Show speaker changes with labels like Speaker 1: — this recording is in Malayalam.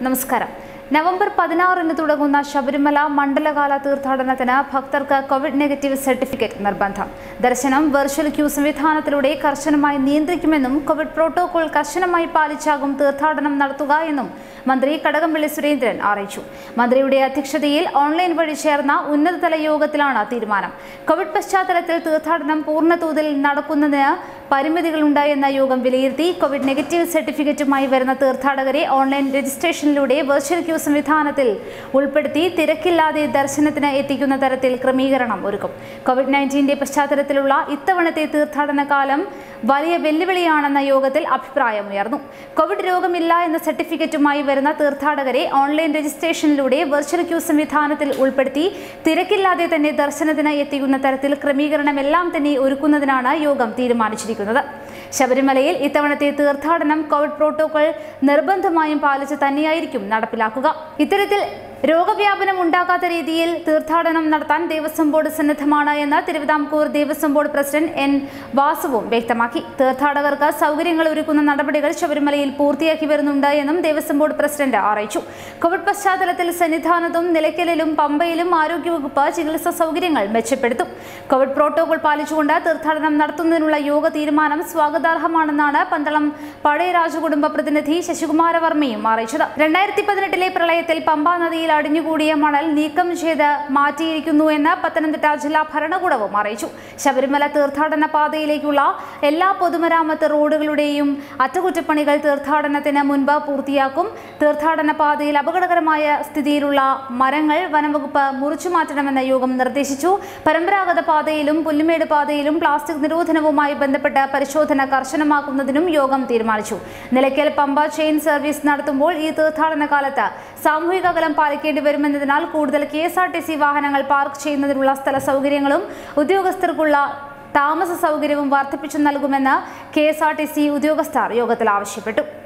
Speaker 1: നമസ്കാരം നവംബർ പതിനാറിന് തുടങ്ങുന്ന ശബരിമല മണ്ഡലകാല തീർത്ഥാടനത്തിന് ഭക്തർക്ക് കോവിഡ് നെഗറ്റീവ് സർട്ടിഫിക്കറ്റ് നിർബന്ധം ദർശനം വെർച്വൽ ക്യൂ സംവിധാനത്തിലൂടെ കർശനമായി നിയന്ത്രിക്കുമെന്നും കോവിഡ് പ്രോട്ടോകോൾ കർശനമായി പാലിച്ചാകും തീർത്ഥാടനം നടത്തുക എന്നും മന്ത്രി കടകംപള്ളി സുരേന്ദ്രൻ അറിയിച്ചു മന്ത്രിയുടെ അധ്യക്ഷതയിൽ ഓൺലൈൻ വഴി ചേർന്ന ഉന്നതതല യോഗത്തിലാണ് തീരുമാനം കോവിഡ് പശ്ചാത്തലത്തിൽ തീർത്ഥാടനം പൂർണ്ണതോതിൽ നടക്കുന്നതിന് പരിമിതികളുണ്ടായെന്ന യോഗം വിലയിരുത്തി കോവിഡ് നെഗറ്റീവ് സർട്ടിഫിക്കറ്റുമായി വരുന്ന തീർത്ഥാടകരെ ഓൺലൈൻ രജിസ്ട്രേഷനിലൂടെ വെർച്വൽ ക്യൂ സംവിധാനത്തിൽ ഉൾപ്പെടുത്തി തിരക്കില്ലാതെ ദർശനത്തിന് എത്തിക്കുന്ന തരത്തിൽ ക്രമീകരണം ഒരുക്കും കോവിഡ് നയൻറ്റീന്റെ പശ്ചാത്തലത്തിലുള്ള ഇത്തവണത്തെ തീർത്ഥാടന കാലം വലിയ വെല്ലുവിളിയാണെന്ന യോഗത്തിൽ അഭിപ്രായമുയർന്നു കോവിഡ് രോഗമില്ല എന്ന സർട്ടിഫിക്കറ്റുമായി വരുന്ന തീർത്ഥാടകരെ ഓൺലൈൻ രജിസ്ട്രേഷനിലൂടെ വെർച്വൽ ക്യൂ സംവിധാനത്തിൽ ഉൾപ്പെടുത്തി തിരക്കില്ലാതെ തന്നെ ദർശനത്തിന് എത്തിക്കുന്ന തരത്തിൽ ക്രമീകരണമെല്ലാം തന്നെ ഒരുക്കുന്നതിനാണ് യോഗം തീരുമാനിച്ചിരിക്കുന്നത് ശബരിമലയിൽ ഇത്തവണത്തെ തീർത്ഥാടനം കോവിഡ് പ്രോട്ടോകോൾ നിർബന്ധമായും പാലിച്ച് തന്നെയായിരിക്കും നടപ്പിലാക്കുക ഇത്തരത്തിൽ രോഗവ്യാപനം ഉണ്ടാകാത്ത രീതിയിൽ തീർത്ഥാടനം നടത്താൻ ദേവസ്വം ബോർഡ് സന്നദ്ധമാണ് എന്ന് Thiruvithamkoor Devaswom board president N വാസുവും വ്യക്തമാക്കി തീർത്ഥാടകർക്ക് സൗകര്യങ്ങൾ ഒരുക്കുന്ന നടപടികൾ ശബരിമലയിൽ പൂർത്തിയാക്കി വരുന്നുണ്ട് എന്നും ദേവസ്വം ബോർഡ് പ്രസിഡന്റ് അറിയിച്ചു കോവിഡ് പശ്ചാത്തലത്തിൽ സന്നിധാനത്തും നിലയ്ക്കലിലും പമ്പയിലും ആരോഗ്യവകുപ്പ് ചികിത്സാ സൗകര്യങ്ങൾ മെച്ചപ്പെടുത്തും കോവിഡ് പ്രോട്ടോകോൾ പാലിച്ചുകൊണ്ട് തീർത്ഥാടനം നടത്തുന്നതിനുള്ള യോഗ തീരുമാനം സ്വാഗതാർഹമാണെന്നാണ് പന്തളം പഴയ രാജകുടുംബ പ്രതിനിധി ശശികുമാരവർമ്മയും അറിയിച്ചത് രണ്ടായിരത്തി പതിനെട്ടിലെ പ്രളയത്തിൽ പമ്പാ നദിയിൽ അടിഞ്ഞുകൂടിയ മണൽ നീക്കം ചെയ്ത് മാറ്റിയിരിക്കുന്നു എന്ന് പത്തനംതിട്ട ജില്ലാ ഭരണകൂടവും അറിയിച്ചു ശബരിമല തീർത്ഥാടന പാതയിലേക്കുള്ള എല്ലാ പൊതുമരാമത്ത് റോഡുകളുടെയും അറ്റകുറ്റപ്പണികൾ തീർത്ഥാടനത്തിന് മുൻപ് പൂർത്തിയാക്കും തീർത്ഥാടന പാതയിൽ അപകടകരമായ സ്ഥിതിയിലുള്ള മരങ്ങൾ വനംവകുപ്പ് മുറിച്ചു മാറ്റണമെന്ന യോഗം നിർദ്ദേശിച്ചു പരമ്പരാഗത പാതയിലും പുല്ലുമേട് പാതയിലും പ്ലാസ്റ്റിക് നിരോധനവുമായി ബന്ധപ്പെട്ട പരിശോധന കർശനമാക്കുന്നതിനും യോഗം തീരുമാനിച്ചു നിലയ്ക്കൽ പമ്പ ചെയിൻ സർവീസ് നടത്തുമ്പോൾ ഈ തീർത്ഥാടന കാലത്ത് സാമൂഹിക അകലം പാലിക്കേണ്ടി വരുമെന്നതിനാൽ കൂടുതൽ K S R T C വാഹനങ്ങൾ പാർക്ക് ചെയ്യുന്നതിനുള്ള സ്ഥല സൗകര്യങ്ങളും ഉദ്യോഗസ്ഥർക്കുള്ള താമസ സൗകര്യവും വർദ്ധിപ്പിച്ചു നൽകുമെന്ന് K S R T C ഉദ്യോഗസ്ഥർ യോഗത്തിൽ ആവശ്യപ്പെട്ടു